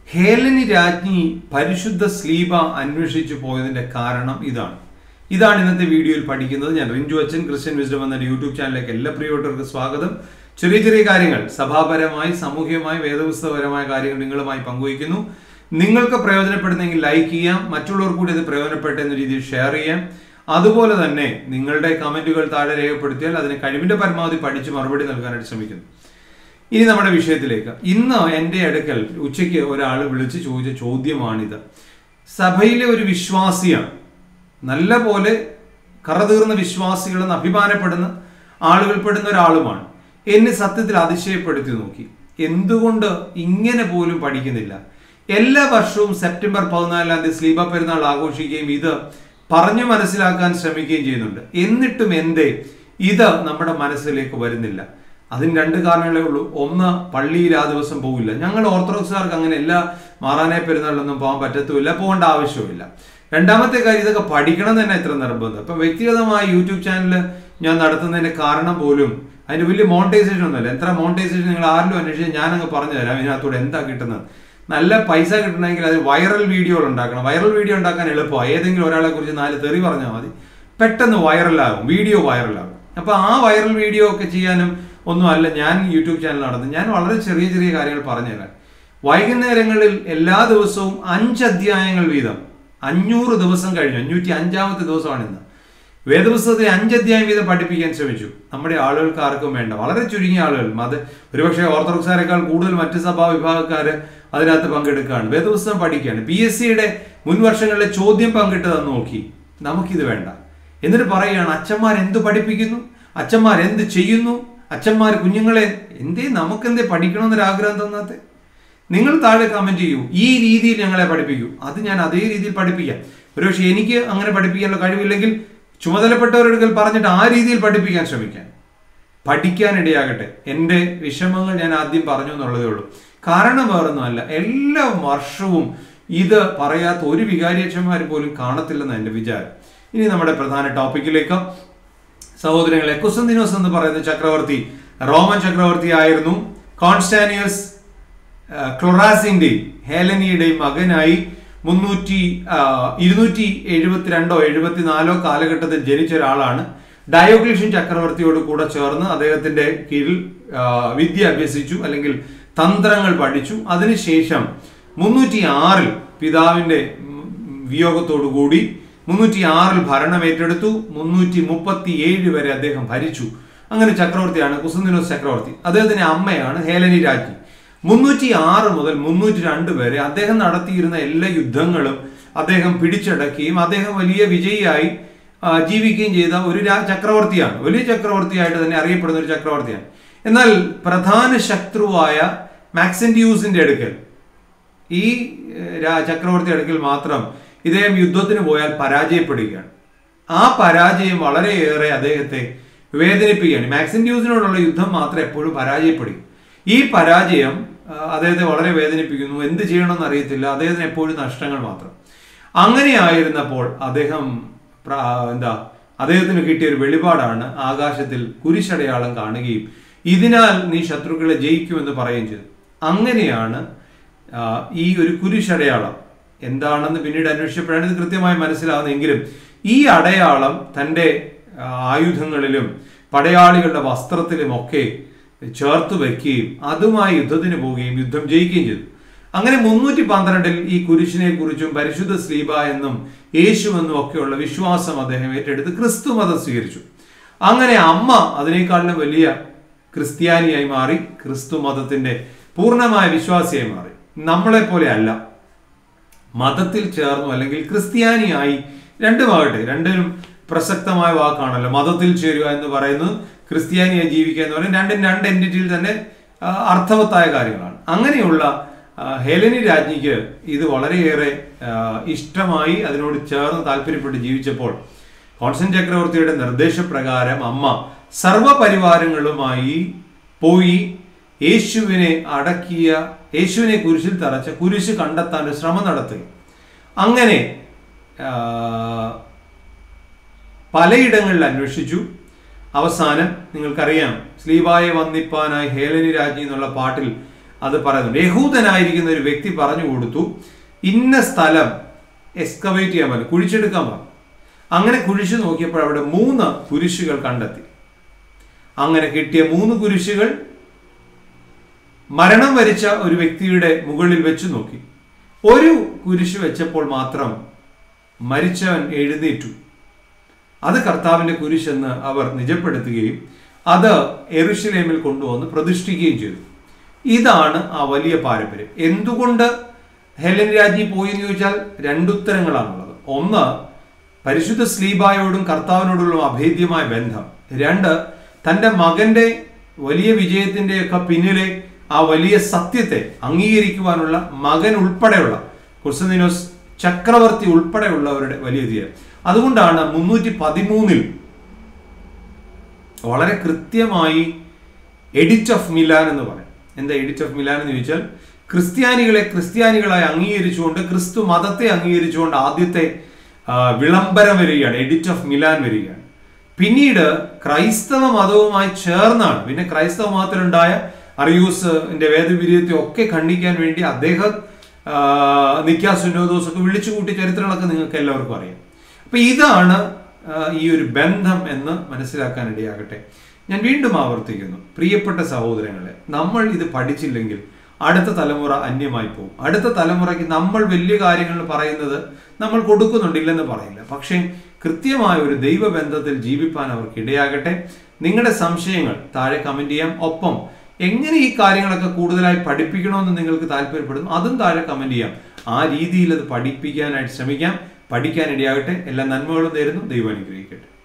ഹേലനി രാജ്ഞി പരിശുദ്ധ സ്ലീബ അന്വേഷിച്ചു പോയതിന്റെ കാരണം ഇതാണ് ഇതാണ് ഇന്നത്തെ വീഡിയോയിൽ പഠിക്കുന്നത് ഞാൻ റിഞ്ചു അച്ഛൻ ക്രിസ്ത്യൻ വിസ്ഡം എന്ന യൂട്യൂബ് ചാനലിലേക്ക് എല്ലാ പ്രിയപ്പെട്ടവർക്ക് സ്വാഗതം ചെറിയ ചെറിയ കാര്യങ്ങൾ സഭാപരമായി സാമൂഹികമായി വേദപുസ്തകപരമായ കാര്യങ്ങൾ നിങ്ങളുമായി പങ്കുവയ്ക്കുന്നു നിങ്ങൾക്ക് പ്രയോജനപ്പെടുന്നെങ്കിൽ ലൈക്ക് ചെയ്യാം മറ്റുള്ളവർ കൂടി ഇത് പ്രയോജനപ്പെട്ട എന്ന രീതിയിൽ ഷെയർ ചെയ്യാം അതുപോലെ തന്നെ നിങ്ങളുടെ കമന്റുകൾ താഴെ രേഖപ്പെടുത്തിയാൽ അതിന് കഴിവിന്റെ പരമാവധി പഠിച്ച് മറുപടി നൽകാനായിട്ട് ശ്രമിക്കുന്നു ഇനി നമ്മുടെ വിഷയത്തിലേക്ക് ഇന്ന് എൻ്റെ അടുക്കൽ ഉച്ചയ്ക്ക് ഒരാൾ വിളിച്ച് ചോദിച്ച ചോദ്യമാണിത് സഭയിലെ ഒരു വിശ്വാസിയാണ് നല്ല പോലെ കറതീർന്ന വിശ്വാസികളെന്ന് അഭിമാനപ്പെടുന്ന ആളുകൾ പെടുന്ന ഒരാളുമാണ് എന്നെ സത്യത്തിൽ അതിശയപ്പെടുത്തി നോക്കി എന്തുകൊണ്ട് ഇങ്ങനെ പോലും പഠിക്കുന്നില്ല എല്ലാ വർഷവും സെപ്റ്റംബർ പതിനാലാം തീയതി സ്ലീബ പെരുന്നാൾ ആഘോഷിക്കുകയും ഇത് പറഞ്ഞു മനസ്സിലാക്കാൻ ശ്രമിക്കുകയും ചെയ്യുന്നുണ്ട് എന്നിട്ടും എന്തേ ഇത് നമ്മുടെ മനസ്സിലേക്ക് വരുന്നില്ല അതിന് രണ്ട് കാരണങ്ങളേ ഉള്ളൂ ഒന്ന് പള്ളിയിൽ ആ ദിവസം പോകില്ല ഞങ്ങൾ ഓർത്തഡോക്സുകാർക്ക് അങ്ങനെ എല്ലാ മാറാനെ പെരുന്നാളിലൊന്നും പോകാൻ പറ്റത്തുമില്ല പോകേണ്ട ആവശ്യമില്ല രണ്ടാമത്തെ കാര്യം ഇതൊക്കെ പഠിക്കണം തന്നെ ഇത്ര നിർബന്ധം ഇപ്പൊ വ്യക്തിഗതമായ യൂട്യൂബ് ചാനൽ ഞാൻ നടത്തുന്നതിന്റെ കാരണം പോലും അതിന്റെ വലിയ മോണിറ്റൈസേഷൻ ഒന്നുമില്ല എത്ര മോണിറ്റൈസേഷൻ നിങ്ങൾ ആരിലും അന്വേഷിച്ചാൽ ഞാൻ അങ്ങ് പറഞ്ഞു തരാം ഇതിനകത്തൂടെ എന്താ കിട്ടുന്നത് നല്ല പൈസ കിട്ടണമെങ്കിൽ അത് വൈറൽ വീഡിയോകൾ ഉണ്ടാക്കണം വൈറൽ വീഡിയോ ഉണ്ടാക്കാൻ എളുപ്പമാണ് ഏതെങ്കിലും ഒരാളെ കുറിച്ച് നാല് തെറി പറഞ്ഞാൽ മതി പെട്ടെന്ന് വൈറലാകും വീഡിയോ വൈറലാകും അപ്പൊ ആ വൈറൽ വീഡിയോ ഒക്കെ ചെയ്യാനും ഒന്നും അല്ല ഞാൻ യൂട്യൂബ് ചാനൽ നടന്നു ഞാൻ വളരെ ചെറിയ ചെറിയ കാര്യങ്ങൾ പറഞ്ഞുതരാം വൈകുന്നേരങ്ങളിൽ എല്ലാ ദിവസവും അഞ്ച് അധ്യായങ്ങൾ വീതം അഞ്ഞൂറ് ദിവസം കഴിഞ്ഞു അഞ്ഞൂറ്റി അഞ്ചാമത്തെ ദിവസമാണ് ഇന്ന് വേദപുസ്തകത്തിൽ അഞ്ച് അധ്യായം വീതം പഠിപ്പിക്കാൻ ശ്രമിച്ചു നമ്മുടെ ആളുകൾക്ക് ആർക്കും വേണ്ട വളരെ ചുരുങ്ങിയ ആളുകൾ അത് ഒരുപക്ഷെ ഓർത്തഡോക്സാരെക്കാൾ കൂടുതൽ മറ്റ് സഭാ വിഭാഗക്കാര് അതിനകത്ത് പങ്കെടുക്കുകയാണ് വേദപുസ്തകം പഠിക്കുകയാണ് പി എസ് സിയുടെ മുൻ വർഷങ്ങളിലെ ചോദ്യം പങ്കിട്ട് തന്നു നോക്കി നമുക്കിത് വേണ്ട എന്നിട്ട് പറയുകയാണ് അച്ഛന്മാർ എന്ത് പഠിപ്പിക്കുന്നു അച്ഛന്മാർ എന്ത് ചെയ്യുന്നു അച്ഛന്മാർ കുഞ്ഞുങ്ങളെ എന്തേ നമുക്കെന്തേ പഠിക്കണമെന്നൊരു ആഗ്രഹം തന്നാത്തെ നിങ്ങൾ താഴെ കമന്റ് ചെയ്യൂ ഈ രീതിയിൽ ഞങ്ങളെ പഠിപ്പിക്കൂ അത് ഞാൻ അതേ രീതിയിൽ പഠിപ്പിക്കാം ഒരുപക്ഷെ എനിക്ക് അങ്ങനെ പഠിപ്പിക്കാനുള്ള കഴിവില്ലെങ്കിൽ ചുമതലപ്പെട്ടവരെടുക്കൽ പറഞ്ഞിട്ട് ആ രീതിയിൽ പഠിപ്പിക്കാൻ ശ്രമിക്കാൻ പഠിക്കാനിടയാകട്ടെ എൻ്റെ വിഷമങ്ങൾ ഞാൻ ആദ്യം പറഞ്ഞു എന്നുള്ളതേ ഉള്ളൂ കാരണം വേറൊന്നുമല്ല എല്ലാ വർഷവും ഇത് പറയാത്ത ഒരു വികാരിയച്ഛന്മാർ പോലും കാണത്തില്ലെന്ന് എൻ്റെ വിചാരം ഇനി നമ്മുടെ പ്രധാന ടോപ്പിക്കിലേക്ക് സഹോദരങ്ങളെ കുസന്തിനോസ് എന്ന് പറയുന്ന ചക്രവർത്തി റോമൻ ചക്രവർത്തി ആയിരുന്നു കോൺസ്റ്റാനിയസ് ക്ലൊറാസിന്റെയും ഹേലനിയുടെയും മകനായി മുന്നൂറ്റി ഇരുന്നൂറ്റി എഴുപത്തിരണ്ടോ എഴുപത്തിനാലോ കാലഘട്ടത്തിൽ ജനിച്ച ഒരാളാണ് ഡയോക്ലീഷ്യൻ ചക്രവർത്തിയോട് കൂടെ ചേർന്ന് അദ്ദേഹത്തിന്റെ കീഴിൽ വിദ്യ അഭ്യസിച്ചു അല്ലെങ്കിൽ തന്ത്രങ്ങൾ പഠിച്ചു അതിനുശേഷം മുന്നൂറ്റി ആറിൽ പിതാവിന്റെ വിയോഗത്തോടു കൂടി മുന്നൂറ്റി ആറിൽ ഭരണം ഏറ്റെടുത്തു മുന്നൂറ്റി മുപ്പത്തി ഏഴ് വരെ അദ്ദേഹം ഭരിച്ചു അങ്ങനെ ചക്രവർത്തിയാണ് കുസുന്ദിനോസ് ചക്രവർത്തി അദ്ദേഹത്തിന്റെ അമ്മയാണ് ഹേലനി രാജ്ഞി മുന്നൂറ്റി ആറ് മുതൽ മുന്നൂറ്റി രണ്ട് വരെ അദ്ദേഹം നടത്തിയിരുന്ന എല്ലാ യുദ്ധങ്ങളും അദ്ദേഹം പിടിച്ചടക്കുകയും അദ്ദേഹം വലിയ വിജയിയായി ജീവിക്കുകയും ചെയ്ത ഒരു ചക്രവർത്തിയാണ് വലിയ ചക്രവർത്തിയായിട്ട് തന്നെ അറിയപ്പെടുന്ന ഒരു ചക്രവർത്തിയാണ് എന്നാൽ പ്രധാന ശത്രുവായ മാക്സെന്റിയൂസിന്റെ അടുക്കൽ ഈ ചക്രവർത്തി അടുക്കൽ മാത്രം ഇദ്ദേഹം യുദ്ധത്തിന് പോയാൽ പരാജയപ്പെടുകയാണ് ആ പരാജയം വളരെയേറെ അദ്ദേഹത്തെ വേദനിപ്പിക്കുകയാണ് മാക്സിൻഡ്യൂസിനോടുള്ള യുദ്ധം മാത്രം എപ്പോഴും പരാജയപ്പെടും ഈ പരാജയം അദ്ദേഹത്തെ വളരെ വേദനിപ്പിക്കുന്നു എന്ത് ചെയ്യണമെന്ന് അറിയത്തില്ല അദ്ദേഹത്തിന് എപ്പോഴും നഷ്ടങ്ങൾ മാത്രം അങ്ങനെയായിരുന്നപ്പോൾ അദ്ദേഹം എന്താ അദ്ദേഹത്തിന് കിട്ടിയ ഒരു വെളിപാടാണ് ആകാശത്തിൽ കുരിശടയാളം കാണുകയും ഇതിനാൽ നീ ശത്രുക്കളെ ജയിക്കുമെന്ന് പറയുകയും ചെയ്തു അങ്ങനെയാണ് ഈ ഒരു കുരിശടയാളം എന്താണെന്ന് പിന്നീട് അന്വേഷിച്ചപ്പോഴാണ് ഇത് കൃത്യമായി മനസ്സിലാകുന്നെങ്കിലും ഈ അടയാളം തൻ്റെ ആയുധങ്ങളിലും പടയാളികളുടെ വസ്ത്രത്തിലും ഒക്കെ ചേർത്ത് വെക്കുകയും അതുമായി യുദ്ധത്തിന് പോവുകയും യുദ്ധം ജയിക്കുകയും ചെയ്തു അങ്ങനെ മുന്നൂറ്റി പന്ത്രണ്ടിൽ ഈ കുരിശിനെ കുറിച്ചും പരിശുദ്ധ സ്ലീബ എന്നും യേശു എന്നും ഒക്കെയുള്ള വിശ്വാസം അദ്ദേഹം ഏറ്റെടുത്ത് ക്രിസ്തു മതം സ്വീകരിച്ചു അങ്ങനെ അമ്മ അതിനേക്കാളിലും വലിയ ക്രിസ്ത്യാനിയായി മാറി ക്രിസ്തു മതത്തിന്റെ പൂർണ്ണമായ വിശ്വാസിയായി മാറി നമ്മളെ പോലെ അല്ല മതത്തിൽ ചേർന്നു അല്ലെങ്കിൽ ക്രിസ്ത്യാനിയായി രണ്ടുമാകട്ടെ രണ്ടിനും പ്രസക്തമായ വാക്കാണല്ലോ മതത്തിൽ ചേരുക എന്ന് പറയുന്നത് ക്രിസ്ത്യാനിയായി ജീവിക്കുക എന്ന് പറയുന്നത് രണ്ടും രണ്ട് എൻറ്റിറ്റിയിൽ തന്നെ അർത്ഥവത്തായ കാര്യങ്ങളാണ് അങ്ങനെയുള്ള ഹെലനി രാജ്ഞിക്ക് ഇത് വളരെയേറെ ഇഷ്ടമായി അതിനോട് ചേർന്ന് താല്പര്യപ്പെട്ട് ജീവിച്ചപ്പോൾ കോൺസ്റ്റൻ ചക്രവർത്തിയുടെ നിർദ്ദേശപ്രകാരം അമ്മ സർവപരിവാരങ്ങളുമായി പോയി യേശുവിനെ അടക്കിയ യേശുവിനെ കുരിശിൽ തറച്ച കുരിശ് കണ്ടെത്താൻ ഒരു ശ്രമം നടത്തുക അങ്ങനെ പലയിടങ്ങളിൽ അന്വേഷിച്ചു അവസാനം നിങ്ങൾക്കറിയാം സ്ലീബായെ വന്നിപ്പാനായി ഹേലനി രാജ്ഞി എന്നുള്ള പാട്ടിൽ അത് പറയുന്നുണ്ട് യഹൂദനായിരിക്കുന്ന ഒരു വ്യക്തി പറഞ്ഞു കൊടുത്തു ഇന്ന സ്ഥലം എക്സ്കവേറ്റ് ചെയ്യാൻ പറഞ്ഞു കുഴിച്ചെടുക്കാൻ പറഞ്ഞു അങ്ങനെ കുഴിച്ചു നോക്കിയപ്പോൾ അവിടെ മൂന്ന് കുരിശുകൾ കണ്ടെത്തി അങ്ങനെ കിട്ടിയ മൂന്ന് കുരിശുകൾ മരണം വരിച്ച ഒരു വ്യക്തിയുടെ മുകളിൽ വെച്ച് നോക്കി ഒരു കുരിശ് വെച്ചപ്പോൾ മാത്രം മരിച്ചവൻ എഴുന്നേറ്റു അത് കർത്താവിന്റെ കുരിശെന്ന് അവർ നിജപ്പെടുത്തുകയും അത് എറുഷലേമിൽ കൊണ്ടുവന്ന് പ്രതിഷ്ഠിക്കുകയും ചെയ്തു ഇതാണ് ആ വലിയ പാരമ്പര്യം എന്തുകൊണ്ട് ഹെലൻ രാജി പോയി എന്ന് ചോദിച്ചാൽ രണ്ടുത്തരങ്ങളാണുള്ളത് ഒന്ന് പരിശുദ്ധ സ്ലീബായോടും കർത്താവിനോടുള്ള അഭേദ്യമായ ബന്ധം രണ്ട് തന്റെ മകന്റെ വലിയ വിജയത്തിന്റെ ഒക്കെ പിന്നിലെ ആ വലിയ സത്യത്തെ അംഗീകരിക്കുവാനുള്ള മകൻ ഉൾപ്പെടെയുള്ള കുർസനിനോസ് ചക്രവർത്തി ഉൾപ്പെടെയുള്ളവരുടെ വലിയ ധീരം അതുകൊണ്ടാണ് മുന്നൂറ്റി പതിമൂന്നിൽ വളരെ കൃത്യമായി എഡിറ്റ് ഓഫ് മിലാൻ എന്ന് പറയും എന്താ എഡിറ്റ് ഓഫ് മിലാൻ എന്ന് ചോദിച്ചാൽ ക്രിസ്ത്യാനികളെ ക്രിസ്ത്യാനികളായി അംഗീകരിച്ചുകൊണ്ട് ക്രിസ്തു മതത്തെ അംഗീകരിച്ചുകൊണ്ട് ആദ്യത്തെ ആ, വിളംബരം വരികയാണ് എഡിറ്റ് ഓഫ് മിലാൻ വരികയാണ് പിന്നീട് ക്രൈസ്തവ മതവുമായി ചേർന്നാണ് പിന്നെ ക്രൈസ്തവ മതത്തിലുണ്ടായ അറിയൂസിന്റെ വേദവിരീയത്തെ ഒക്കെ ഖണ്ഡിക്കാൻ വേണ്ടി അദ്ദേഹം നിക്കാ സുനോദോസ് ഒക്കെ വിളിച്ചു കൂട്ടിയ ചരിത്രങ്ങളൊക്കെ നിങ്ങൾക്ക് എല്ലാവർക്കും അറിയാം അപ്പൊ ഇതാണ് ആ, ഈ ഒരു ബന്ധം എന്ന് മനസ്സിലാക്കാൻ ഇടയാകട്ടെ ഞാൻ വീണ്ടും ആവർത്തിക്കുന്നു പ്രിയപ്പെട്ട സഹോദരങ്ങളെ നമ്മൾ ഇത് പഠിച്ചില്ലെങ്കിൽ അടുത്ത തലമുറ അന്യമായി പോകും അടുത്ത തലമുറയ്ക്ക് നമ്മൾ വലിയ കാര്യങ്ങൾ പറയുന്നത് നമ്മൾ കൊടുക്കുന്നുണ്ടില്ലെന്ന് പറയില്ല പക്ഷേ കൃത്യമായ ഒരു ദൈവബന്ധത്തിൽ ജീവിപ്പാൻ അവർക്ക് ഇടയാകട്ടെ നിങ്ങളുടെ സംശയങ്ങൾ താഴെ കമന്റ് ചെയ്യാം ഒപ്പം എങ്ങനെ ഈ കാര്യങ്ങളൊക്കെ കൂടുതലായി പഠിപ്പിക്കണമെന്ന് നിങ്ങൾക്ക് താല്പര്യപ്പെടുന്നു അതും താഴെ കമന്റ് ചെയ്യാം ആ രീതിയിൽ അത് പഠിപ്പിക്കാനായിട്ട് ശ്രമിക്കാം പഠിക്കാൻ ഇടയാകട്ടെ എല്ലാ നന്മകളും നേരുന്നു ദൈവം അനുഗ്രഹിക്കട്ടെ